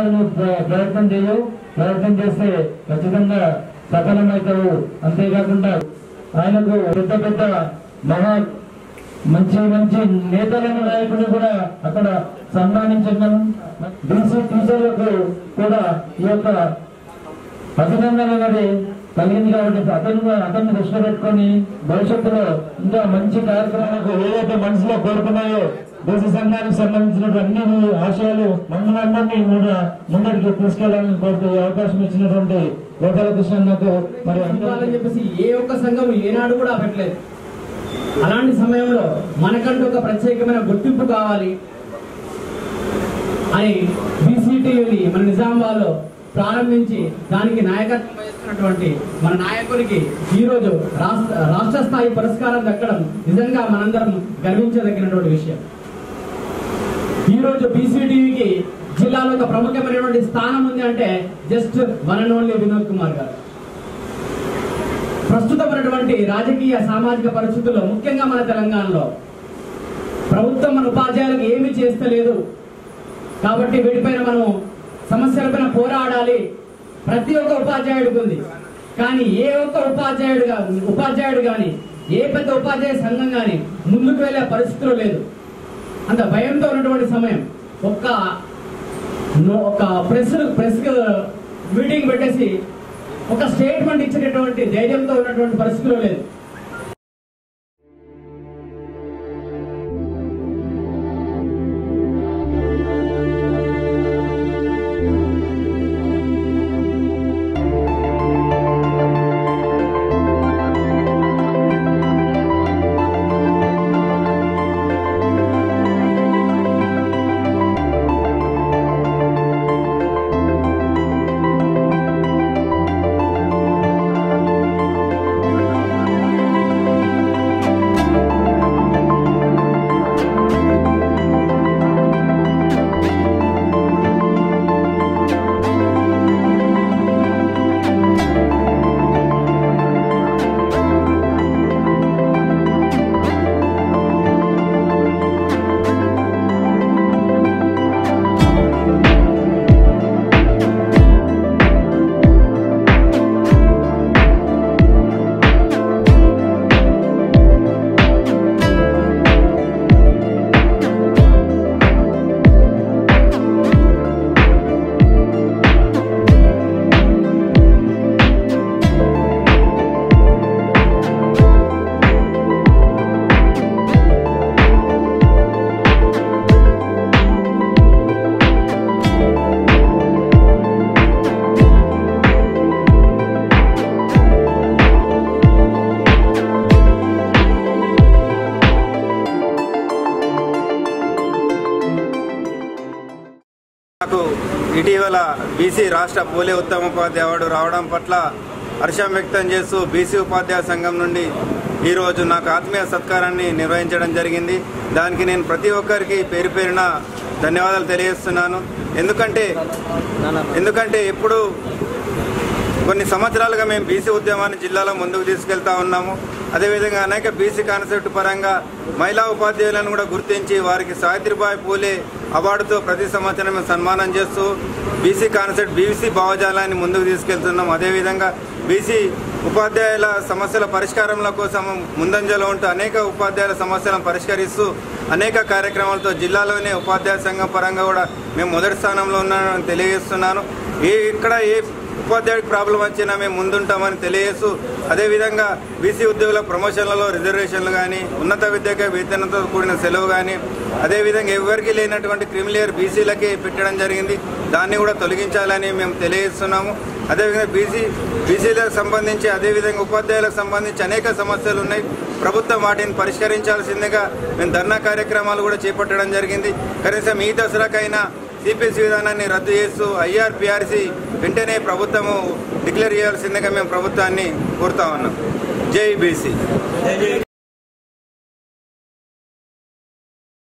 ఖచ్చితంగా నువ్వు ప్ర- ప్రయత్నం చేయవు ప్రయత్నం చేస్తే ఖచ్చితంగా సఫలమవుతావు అంతేకాకుండా ఆయనకు పెద్ద పెద్ద మహా మంచి మంచి నేతలను నాయకులు కూడా అక్కడ సన్మానించడం బీసీ టీచర్లకు కూడా ఈ యొక్క అభినందన అనేది కలిగింది కాబట్టి అతను అతన్ని దృష్టిలో పెట్టుకొని భవిష్యత్తులో ఇంకా మంచి కార్యక్రమాలకు ఏదైతే మనసులో కోరుకున్నాయో దేశ సంఘానికి సంబంధించినటువంటి అన్ని ఆశయాలు మమ్మల్ని కూడా ముందరికి తీసుకెళ్లాలని కోరుతూ ఈ అవకాశం ఇచ్చినటువంటి గోపాలకృష్ణకు మరి అందరికీ ఇవ్వాలని చెప్పేసి ఏ ఒక్క సంఘం ఏనాడు కూడా పెట్టలేదు అలాంటి సమయంలో మనకంటూ ఒక ప్రత్యేకమైన గుర్తింపు కావాలి అని బీసీటీని మన నిజామాబాద్లో ప్రారంభించి దానికి నాయకత్వం వహిస్తున్నటువంటి మన నాయకునికి ఈ రోజు రాష్ట్ర రాష్ట్ర స్థాయి పురస్కారం దక్కడం నిజంగా మనందరం గర్వించదగినటువంటి విషయం ఈ రోజు బీసీటీవీకి జిల్లాలో ఒక ప్రముఖమైనటువంటి స్థానం ఉంది అంటే just one and only Vinod Kumar గారు ప్రస్తుతమైనటువంటి రాజకీయ సామాజిక పరిస్థితుల్లో ముఖ్యంగా మన తెలంగాణలో ప్రభుత్వం మన ఉపాధ్యాయులకు ఏమీ చేస్తలేదు కాబట్టి వీటిపైన మనం సమస్యలపైన పోరాడాలి ప్రతి ఒక్క ఉపాధ్యాయుడికి ఉంది కానీ ఏ ఒక్క ఉపాధ్యాయుడు గా- ఉపాధ్యాయుడు కానీ ఏ పెద్ద ఉపాధ్యాయ సంఘం కానీ ముందుకు వెళ్ళే పరిస్థితులు లేదు అంత భయంతో ఉన్నటువంటి సమయం ఒక్క నో- ఒక ప్రెస్ ప్రెస్ మీటింగ్ పెట్టేసి ఒక స్టేట్మెంట్ ఇచ్చేటటువంటి ధైర్యంతో ఉన్నటువంటి పరిస్థితులు లేదు నాకు ఇటీవల బీసీ రాష్ట్ర పోలే ఉత్తమ ఉపాధ్యాయ అవార్డు రావడం పట్ల హర్షం వ్యక్తం చేస్తూ బీసీ ఉపాధ్యాయ సంఘం నుండి ఈరోజు నాకు ఆత్మీయ సత్కారాన్ని నిర్వహించడం జరిగింది దానికి నేను ప్రతి ఒక్కరికి పేరు పేరున ధన్యవాదాలు తెలియజేస్తున్నాను ఎందుకంటే ఎందుకంటే ఎప్పుడు కొన్ని సంవత్సరాలుగా మేము బీసీ ఉద్యమాన్ని జిల్లాలో ముందుకు తీసుకెళ్తా ఉన్నాము అదేవిధంగా అనేక బీసీ కాన్సెప్ట్ పరంగా మహిళా ఉపాధ్యాయులను కూడా గుర్తించి వారికి సావిత్రిబాయి పూలే అవార్డుతో ప్రతి సంవత్సరం మేము సన్మానం చేస్తూ బీసీ కాన్సెప్ట్ బీసీ భావజాలాన్ని ముందుకు తీసుకెళ్తున్నాం అదేవిధంగా బీసీ ఉపాధ్యాయుల సమస్యల పరిష్కారంల కోసం ముందంజలో ఉంటూ అనేక ఉపాధ్యాయుల సమస్యలను పరిష్కరిస్తూ అనేక కార్యక్రమాలతో జిల్లాలోనే ఉపాధ్యాయ సంఘం పరంగా కూడా మేము మొదటి స్థానంలో ఉన్నామని తెలియజేస్తున్నాను ఏ ఇక్కడ ఏ ఉపాధ్యాయుడికి ప్రాబ్లం వచ్చినా మేము ముందుంటామని తెలియజేస్తూ అదేవిధంగా బీసీ ఉద్యోగుల ప్రమోషన్లలో రిజర్వేషన్లు కానీ ఉన్నత విద్యకి వేతనంతో కూడిన సెలవు కానీ అదేవిధంగా ఎవరికి లేనటువంటి క్రిమిలియర్ బీసీలకే పెట్టడం జరిగింది దాన్ని కూడా తొలగించాలని మేము తెలియజేస్తున్నాము అదేవిధంగా బీసీ బీసీలకు సంబంధించి అదేవిధంగా ఉపాధ్యాయులకు సంబంధించి అనేక సమస్యలు ఉన్నాయి ప్రభుత్వం వాటిని పరిష్కరించాల్సిందిగా మేము ధర్నా కార్యక్రమాలు కూడా చేపట్టడం జరిగింది కనీసం ఈ దసరాకైనా సిపిఎస్ విధానాన్ని రద్దు చేస్తూ ఐఆర్పిఆర్సి వెంటనే ప్రభుత్వము డిక్లేర్ చేయాల్సిందిగా మేము ప్రభుత్వాన్ని కోరుతా ఉన్నాం జై బీసీ